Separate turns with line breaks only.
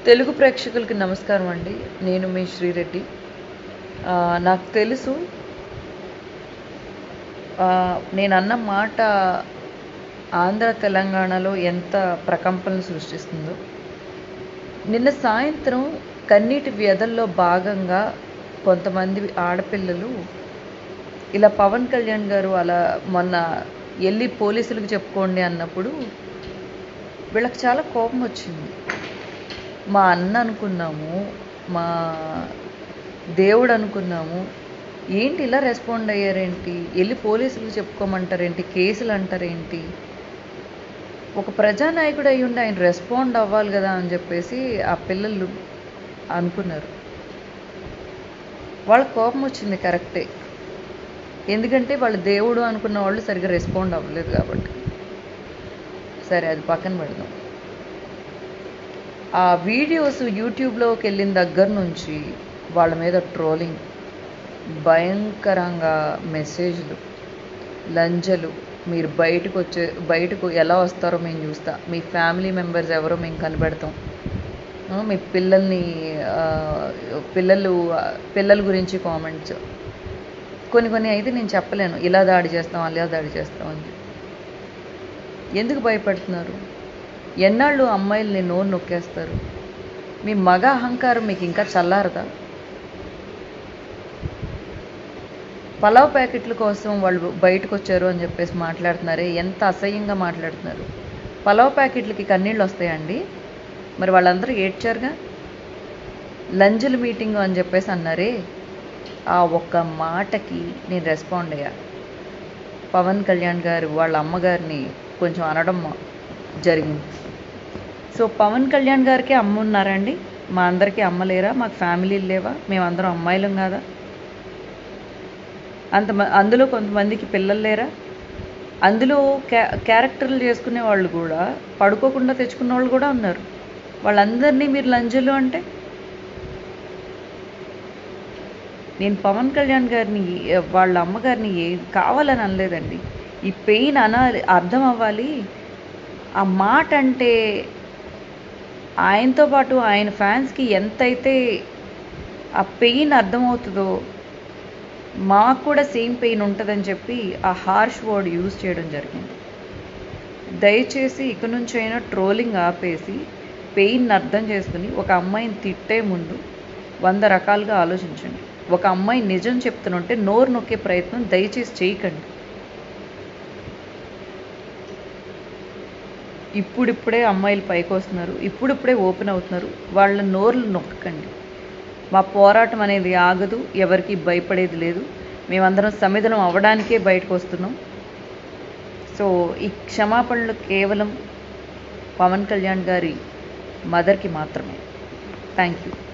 తెలుగు ప్రేక్షకులకి నమస్కారం అండి నేను మీ శ్రీరెడ్డి ఆ, నాకు తెలుసు ఆ, నేను అన్న మాట ఆంధ్ర తెలంగాణలో ఎంత ప్రకంపనలు సృష్టిస్తుందో నిన్న సాయంత్రం కన్నీటి వ్యధల్లో భాగంగా కొంతమంది ఆడపిల్లలు ఇలా పవన్ కళ్యాణ్ గారు అలా మొన్న వెళ్ళి పోలీసులకు చెప్పుకోండి అన్నప్పుడు వీళ్ళకి చాలా కోపం వచ్చింది మా అన్న అనుకున్నాము మా దేవుడు అనుకున్నాము ఏంటి ఇలా రెస్పాండ్ అయ్యారేంటి వెళ్ళి పోలీసులకు చెప్పుకోమంటారేంటి కేసులు అంటారేంటి ఒక ప్రజానాయకుడు అయి ఉండి ఆయన రెస్పాండ్ అవ్వాలి కదా అని చెప్పేసి ఆ పిల్లలు అనుకున్నారు వాళ్ళ కోపం వచ్చింది కరెక్టే ఎందుకంటే వాళ్ళు దేవుడు అనుకున్న వాళ్ళు సరిగ్గా రెస్పాండ్ అవ్వలేదు కాబట్టి సరే అది పక్కన పెడదాం ఆ వీడియోస్ యూట్యూబ్లోకి వెళ్ళిన దగ్గర నుంచి వాళ్ళ మీద ట్రోలింగ్ భయంకరంగా మెసేజ్లు లంజలు మీరు బయటకు వచ్చే బయటకు ఎలా వస్తారో మేము చూస్తా మీ ఫ్యామిలీ మెంబర్స్ ఎవరో మేము కనిపెడతాం ఆ, మీ పిల్లల్ని ఆ, పిల్లలు పిల్లల గురించి కామెంట్స్ కొన్ని కొన్ని అయితే నేను చెప్పలేను ఇలా దాడి చేస్తాం అలా దాడి చేస్తాం అని చెప్పి. ఎందుకు భయపడుతున్నారు ఎన్నాళ్ళు అమ్మాయిల్ని నోరు నొక్కేస్తారు మీ మగ అహంకారం మీకు ఇంకా చల్లారదా పలావ్ ప్యాకెట్ల కోసం వాళ్ళు బయటకు వచ్చారు అని చెప్పేసి మాట్లాడుతున్నారే ఎంత అసహ్యంగా మాట్లాడుతున్నారు పలావ్ ప్యాకెట్లకి కన్నీళ్ళు వస్తాయండి మరి వాళ్ళందరూ ఏడ్చారుగా లంజుల మీటింగ్ అని చెప్పేసి అన్నారే ఆ ఒక్క మాటకి నేను రెస్పాండ్ అయ్యా పవన్ కళ్యాణ్ గారు వాళ్ళ అమ్మగారిని కొంచెం అనడం జరిగింది సో పవన్ కళ్యాణ్ గారికి అమ్మ ఉన్నారండి మా అందరికీ అమ్మ లేరా మాకు ఫ్యామిలీలు లేవా మేమందరం అమ్మాయిలం కాదా అంత అందులో కొంతమందికి పిల్లలు లేరా అందులో క్యా క్యారెక్టర్లు చేసుకునే వాళ్ళు కూడా పడుకోకుండా తెచ్చుకున్న వాళ్ళు కూడా ఉన్నారు వాళ్ళందరినీ మీరు లంజలు అంటే నేను పవన్ కళ్యాణ్ గారిని వాళ్ళ అమ్మగారిని ఏ కావాలని అనలేదండి ఈ పెయిన్ అనాలి అర్థం అవ్వాలి ఆ మాట అంటే ఆయనతో పాటు ఆయన ఫ్యాన్స్కి ఎంతైతే ఆ పెయిన్ అర్థమవుతుందో మాకు కూడా సేమ్ పెయిన్ ఉంటుందని చెప్పి ఆ హార్ష్ వర్డ్ యూజ్ చేయడం జరిగింది దయచేసి ఇక నుంచి అయినా ట్రోలింగ్ ఆపేసి పెయిన్ అర్థం చేసుకుని ఒక అమ్మాయిని తిట్టే ముందు వంద రకాలుగా ఆలోచించండి ఒక అమ్మాయి నిజం చెప్తుంటే నోరు నొక్కే ప్రయత్నం దయచేసి చేయకండి ఇప్పుడిప్పుడే అమ్మాయిలు పైకి వస్తున్నారు ఇప్పుడిప్పుడే ఓపెన్ అవుతున్నారు వాళ్ళ నోర్లు నొక్కకండి మా పోరాటం అనేది ఆగదు ఎవరికి భయపడేది లేదు మేమందరం సమిధనం అవ్వడానికే బయటకు వస్తున్నాం సో ఈ క్షమాపణలు కేవలం పవన్ కళ్యాణ్ గారి మదర్కి మాత్రమే థ్యాంక్ యూ